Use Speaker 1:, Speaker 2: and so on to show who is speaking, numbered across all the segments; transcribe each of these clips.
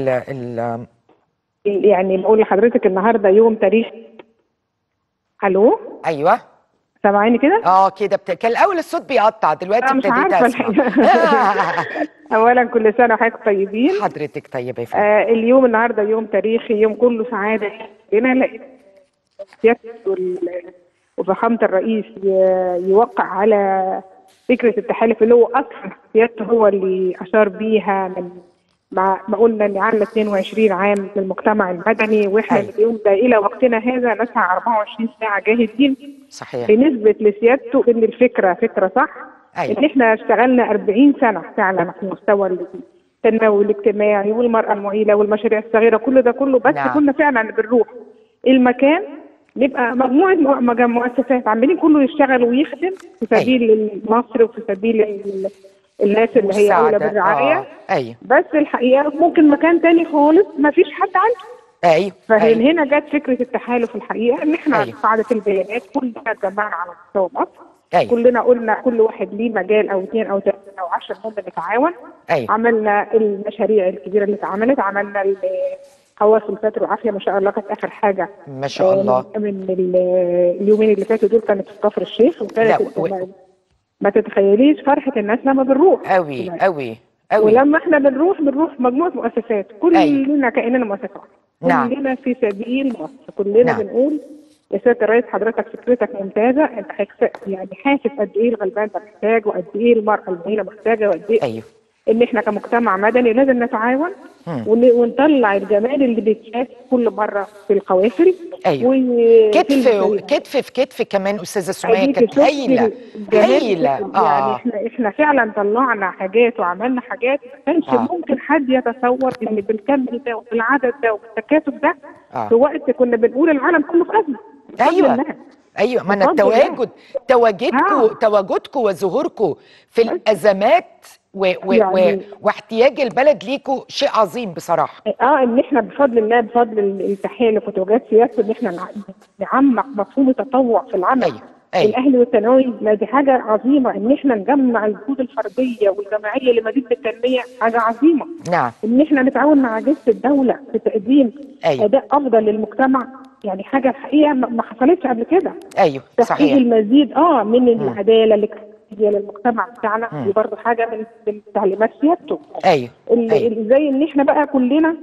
Speaker 1: ال ال
Speaker 2: يعني بقول لحضرتك النهارده يوم تاريخ الو
Speaker 1: ايوه
Speaker 2: سامعيني كده؟
Speaker 1: اه كده بت... كان الاول الصوت بيقطع دلوقتي
Speaker 2: أنا مش
Speaker 1: ابتديت
Speaker 2: عارفة
Speaker 1: اسمع
Speaker 2: الحقيقة. اولا كل سنه وحضرتك طيبين
Speaker 1: حضرتك طيبه يا فندم
Speaker 2: آه اليوم النهارده يوم تاريخي يوم كله سعاده لنا لأن سيادة وال- وفخامه الرئيس ي- يوقع على فكره التحالف اللي هو اصلا سيادته هو اللي اشار بيها من ما ما قلنا ان عندنا 22 عام للمجتمع المدني واحنا
Speaker 1: أيوة.
Speaker 2: اليوم ده الى وقتنا هذا نسعى 24 ساعه جاهدين
Speaker 1: صحيح
Speaker 2: بنسبه لسيادته ان الفكره فكره صح
Speaker 1: أيوة.
Speaker 2: ان احنا اشتغلنا 40 سنه فعلا في مستوى التنموي الاجتماعي والمراه المعيله والمشاريع الصغيره كل ده كله بس
Speaker 1: نعم.
Speaker 2: كنا فعلا بنروح المكان نبقى مجموعه مؤ- مج- مؤسسات عمالين كله يشتغل ويخدم في سبيل مصر وفي سبيل ال- الناس اللي هي اولى
Speaker 1: مساعدة.
Speaker 2: بالرعايه
Speaker 1: آه. ايوه
Speaker 2: بس الحقيقه ممكن مكان تاني خالص ما فيش حد عنده
Speaker 1: ايوه
Speaker 2: فمن
Speaker 1: ايوه
Speaker 2: هنا جت فكره التحالف الحقيقه ان احنا
Speaker 1: أيوة.
Speaker 2: قاعده البيانات كلنا اتجمعنا على مستوى مصر
Speaker 1: أيوة.
Speaker 2: كلنا قلنا كل واحد ليه مجال او اثنين او ثلاثه او 10 المهم نتعاون
Speaker 1: ايوه
Speaker 2: عملنا المشاريع الكبيره اللي اتعملت عملنا ال- خواص الفتر وعافيه ما شاء الله كانت اخر حاجه
Speaker 1: ما شاء الله
Speaker 2: آه، من ال- اليومين اللي فاتوا دول كانت في كفر الشيخ وكانت
Speaker 1: لا،
Speaker 2: ال-
Speaker 1: و-
Speaker 2: ما- ما تتخيليش فرحه الناس لما بنروح
Speaker 1: قوي قوي قوي
Speaker 2: ولما احنا بنروح بنروح مجموعه مؤسسات كلنا كاننا مؤسسه واحده
Speaker 1: نعم.
Speaker 2: كلنا في سبيل مصر كلنا
Speaker 1: نعم.
Speaker 2: بنقول يا سياده الرئيس حضرتك فكرتك ممتازه انت حكس- يعني حاسس قد ايه الغلبان ده محتاج وقد ايه المراه المهيله محتاجه وقد ايه
Speaker 1: ايوه
Speaker 2: ان احنا كمجتمع مدني لازم نتعاون
Speaker 1: مم.
Speaker 2: ون- ونطلع الجمال اللي بيتشاف كل مره في القوافل
Speaker 1: أيوة.
Speaker 2: و-
Speaker 1: كتف
Speaker 2: في-
Speaker 1: كتف في كتف كمان استاذه سميه
Speaker 2: أديكي
Speaker 1: كانت
Speaker 2: شفتي
Speaker 1: هايله
Speaker 2: الجمال
Speaker 1: هايله
Speaker 2: يعني
Speaker 1: اه
Speaker 2: احنا احنا فعلا طلعنا حاجات وعملنا حاجات ما كانش
Speaker 1: آه.
Speaker 2: ممكن حد يتصور ان بالكم ده وبالعدد ده وبالتكاتف ده
Speaker 1: آه.
Speaker 2: في وقت كنا بنقول العالم كله في ازمه بفضل
Speaker 1: ايوه
Speaker 2: الله.
Speaker 1: ايوه ما انا
Speaker 2: بفضل الله.
Speaker 1: التواجد تواجدكم
Speaker 2: آه.
Speaker 1: تواجدكم وظهوركم في الازمات و و
Speaker 2: يعني-
Speaker 1: و واحتياج البلد ليكم شيء عظيم بصراحه
Speaker 2: اه ان احنا بفضل الله بفضل التحالف وتوجيهات سياسه ان احنا نع- نعمق مفهوم التطوع في العمل
Speaker 1: أيوة، أيوة.
Speaker 2: الاهلي والثانوي لا دي حاجه عظيمه ان احنا نجمع الجهود الفرديه والجماعيه لمزيد من التنميه حاجه عظيمه
Speaker 1: نعم
Speaker 2: ان احنا نتعاون مع اجهزه الدوله في تقديم
Speaker 1: أيوة.
Speaker 2: اداء افضل للمجتمع يعني حاجه الحقيقه ما ما حصلتش قبل كده
Speaker 1: ايوه
Speaker 2: تحقيق
Speaker 1: صحيح
Speaker 2: المزيد اه من العداله الاجتماعيه للمجتمع بتاعنا
Speaker 1: مم.
Speaker 2: دي برضه حاجه من من تعليمات سيادته
Speaker 1: ايوه
Speaker 2: ال-
Speaker 1: ايوه
Speaker 2: ال- زي ان احنا بقى كلنا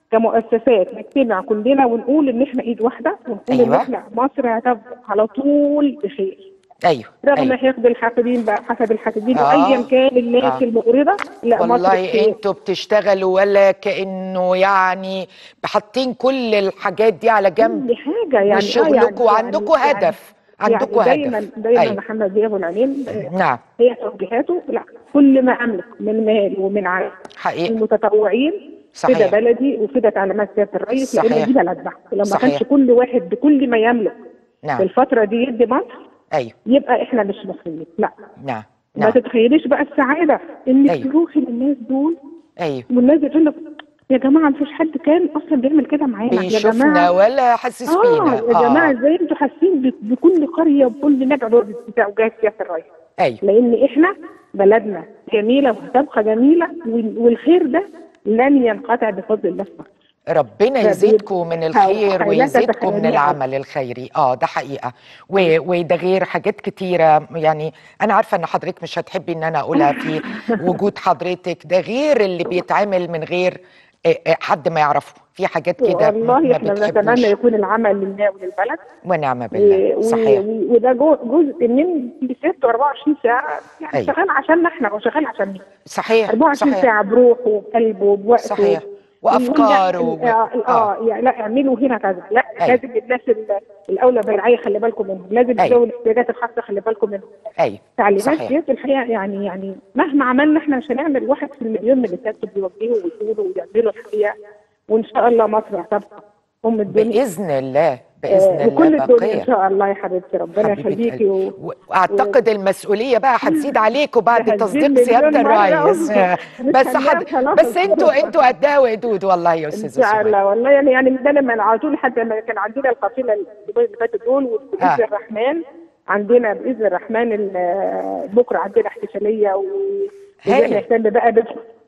Speaker 2: كمؤسسات نجتمع كلنا ونقول ان احنا ايد واحده ونقول ان
Speaker 1: أيوة.
Speaker 2: احنا مصر هتبقى على طول بخير
Speaker 1: ايوه
Speaker 2: رغم
Speaker 1: ايوه
Speaker 2: حقد الحاقدين بقى حسب الحاسدين
Speaker 1: آه.
Speaker 2: وايا كان الناس
Speaker 1: آه.
Speaker 2: المغرضه لا مصر
Speaker 1: والله
Speaker 2: بخير.
Speaker 1: انتوا بتشتغلوا ولا كانه يعني حاطين كل الحاجات دي على جنب
Speaker 2: كل حاجه يعني آه
Speaker 1: وشغلكم
Speaker 2: يعني
Speaker 1: وعندكم
Speaker 2: يعني
Speaker 1: هدف عندكم
Speaker 2: يعني دايما
Speaker 1: هدف
Speaker 2: دايما
Speaker 1: أيوة.
Speaker 2: محمد ضياء ابو العينين آه،
Speaker 1: نعم
Speaker 2: هي توجيهاته لا كل ما املك من مال ومن عائله
Speaker 1: حقيقي
Speaker 2: المتطوعين
Speaker 1: صحيح.
Speaker 2: كده بلدي وكده تعليمات سياده الرئيس لان
Speaker 1: صحيح.
Speaker 2: دي بلدنا لما
Speaker 1: صحيح.
Speaker 2: كانش كل واحد بكل ما يملك في
Speaker 1: نعم
Speaker 2: الفتره دي يدي مصر
Speaker 1: ايوه
Speaker 2: يبقى احنا مش مصريين لا
Speaker 1: نعم
Speaker 2: ما
Speaker 1: نعم
Speaker 2: تتخيليش بقى السعاده انك
Speaker 1: أيوة.
Speaker 2: تروحي للناس دول
Speaker 1: ايوه
Speaker 2: والناس بتقول لك يا جماعه مفيش حد كان اصلا بيعمل كده معانا يا
Speaker 1: بيشوفنا
Speaker 2: جماعه
Speaker 1: ولا حاسس
Speaker 2: اه
Speaker 1: بينا
Speaker 2: يا جماعه ازاي انتوا حاسين ب- بكل قريه وبكل نجع بتاع وجهه سياسه الرئيس
Speaker 1: ايوه
Speaker 2: لان احنا بلدنا جميله وهتبقى جميله وال- والخير ده لن ينقطع بفضل الله في مصر.
Speaker 1: ربنا
Speaker 2: فبي-
Speaker 1: يزيدكم من الخير
Speaker 2: لا
Speaker 1: ويزيدكم من
Speaker 2: تتخيلي
Speaker 1: العمل الخيري اه ده حقيقة و- وده غير حاجات كتيرة يعني انا عارفة ان حضرتك مش هتحبي ان انا اقولها في وجود حضرتك ده غير اللي بيتعمل من غير آه، آه، حد ما يعرفه في حاجات كده
Speaker 2: والله
Speaker 1: ما
Speaker 2: احنا
Speaker 1: بتحبوش
Speaker 2: بنتمنى يكون العمل لله وللبلد
Speaker 1: ونعم
Speaker 2: و-
Speaker 1: بالله
Speaker 2: و-
Speaker 1: صحيح
Speaker 2: و- وده جو- جزء من ست 24 ساعه يعني
Speaker 1: أيوة.
Speaker 2: شغال عشاننا احنا وشغال عشان مين
Speaker 1: صحيح
Speaker 2: 24
Speaker 1: صحيح
Speaker 2: ساعه بروحه وبقلبه وبوقته
Speaker 1: صحيح
Speaker 2: ونقول
Speaker 1: وافكاره
Speaker 2: لا
Speaker 1: و-
Speaker 2: اه, آه يعني لا اعملوا هنا كذا لا
Speaker 1: أيوة.
Speaker 2: لازم الناس ال- الاولى بالرعايه خلي بالكم منهم لازم
Speaker 1: أيوة.
Speaker 2: ذوي الاحتياجات الخاصه خلي بالكم منهم
Speaker 1: ايوه
Speaker 2: تعليمات
Speaker 1: صحيح
Speaker 2: سياسه الحقيقه يعني يعني مهما عملنا احنا مش هنعمل واحد في المليون من اللي سيادته بيوجهوا ويقولوا ويعملوا الحقيقه وان شاء الله مصر هتبقى ام الدنيا
Speaker 1: باذن الله باذن
Speaker 2: آه وكل
Speaker 1: الله
Speaker 2: الدنيا ان
Speaker 1: باقيه
Speaker 2: شاء الله يا حبيبتي ربنا
Speaker 1: حبيبة
Speaker 2: يخليكي
Speaker 1: قلبي.
Speaker 2: و...
Speaker 1: و- واعتقد المسؤوليه بقى هتزيد عليكم بعد
Speaker 2: هتزيد
Speaker 1: تصديق
Speaker 2: مليون
Speaker 1: سياده
Speaker 2: مرة.
Speaker 1: الرئيس بس
Speaker 2: مش
Speaker 1: حد
Speaker 2: هننام
Speaker 1: بس
Speaker 2: خلاص.
Speaker 1: انتوا انتوا قدها وقدود والله يا
Speaker 2: ان
Speaker 1: استاذه
Speaker 2: شاء
Speaker 1: سمية
Speaker 2: الله والله يعني يعني ده لما على طول حتى لما كان عندنا القافله اليومين اللي فاتوا دول وباذن
Speaker 1: آه.
Speaker 2: الرحمن عندنا باذن الرحمن ال- بكره عندنا احتفاليه و
Speaker 1: هايل.
Speaker 2: نهتم بقى بال-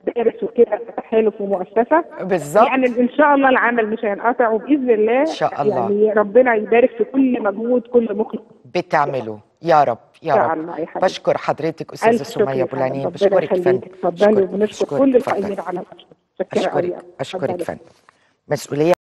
Speaker 2: مدارس وكده تحالف ومؤسسه
Speaker 1: بالظبط
Speaker 2: يعني ان شاء الله العمل مش هينقطع وباذن الله
Speaker 1: إن شاء الله.
Speaker 2: يعني ربنا يبارك في كل مجهود كل مخلص
Speaker 1: بتعملوا يا رب يا
Speaker 2: إن شاء
Speaker 1: رب
Speaker 2: الله يا حبيبي.
Speaker 1: بشكر حضرتك استاذه
Speaker 2: ألف شكر
Speaker 1: سميه
Speaker 2: يا
Speaker 1: بولانين
Speaker 2: فندم. ربنا
Speaker 1: بشكرك
Speaker 2: يخليك.
Speaker 1: فندم
Speaker 2: اتفضلي
Speaker 1: بشكرك-
Speaker 2: وبنشكر
Speaker 1: بشكرك.
Speaker 2: كل
Speaker 1: اتفضلي.
Speaker 2: القائمين على الأشكر. متشكرة أوي.
Speaker 1: اشكرك اشكرك
Speaker 2: اتفضلي.
Speaker 1: فندم مسؤوليه